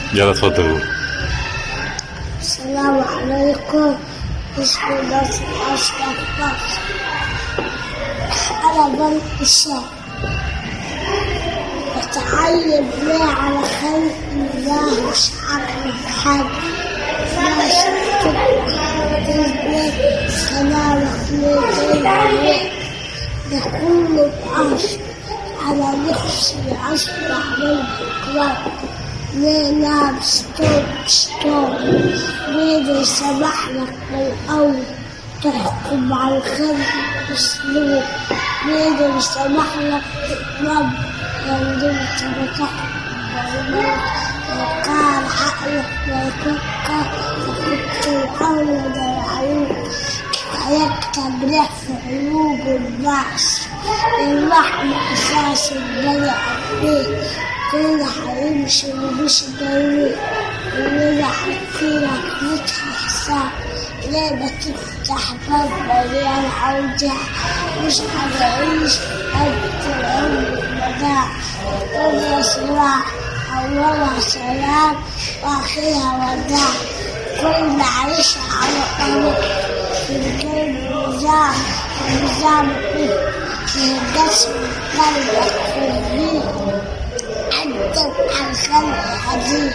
يلا اتفضل السلام عليكم اسمي ناصر أشرف ناصر أنا بنت الشام بتعلم ليه على خلق الله مش عارف حاجة ما شفت كلامك ليه عليه ده كله بعشق أنا نفسي أسمع منك ليه نام ستوب ستوب ليه سمح لك من الأول تحكم على الخلق بأسلوب ليه سمح لك تتنب لو انت بتحكم لو كان عقلك ما يفكر فكنت الأول العيوب يكتب له في عيوب الناس الرحمة أساس البني آدمين كل هيمشي ومش بعيد كلنا حكينا نفتح حساب ليه ما تفتح باب مليان أوجاع مش هنعيش قد العمر المداع الدنيا صراع أولها سلام وآخرها وداع كل عيش على طريق في الكلب نظام النظام من الجسم قلبك في البيت عدت عن خلق حديد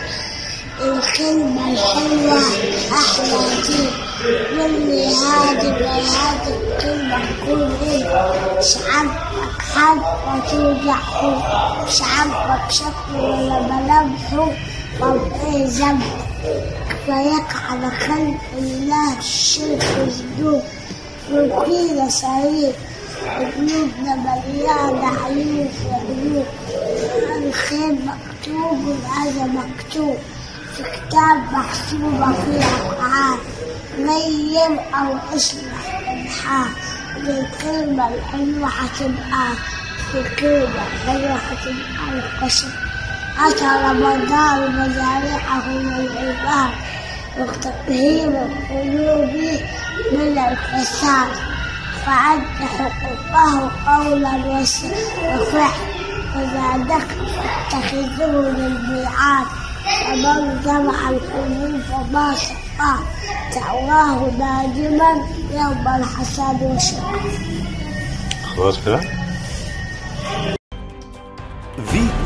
الكلمة الحلوة أحلى دي مني هادي بهادي الكلمة تكون إيه مش عاجبك حد وتوجعه مش عاجبك شكله ولا ملامحه طب إيه ذنبك كفاياك على خلق الله الشرك والذنوب وكيلة سعيد قلوبنا مليانة عيوب وعيوب الخير مكتوب والأذى مكتوب في كتاب محسوبة فيه أفعال نيم أو اصلح الحال الكلمة الحلوة هتبقى الكلمة الحلوة هتبقى القسم أتى رمضان مزارعه للعباد وتطهير القلوب من الفساد فعد حقوقه قولا وفعلا وزادك فاتخذوه للميعاد فمن جمع القلوب وما سقاه دعواه نادما يوم الحساد والشكر خلاص كده فيتو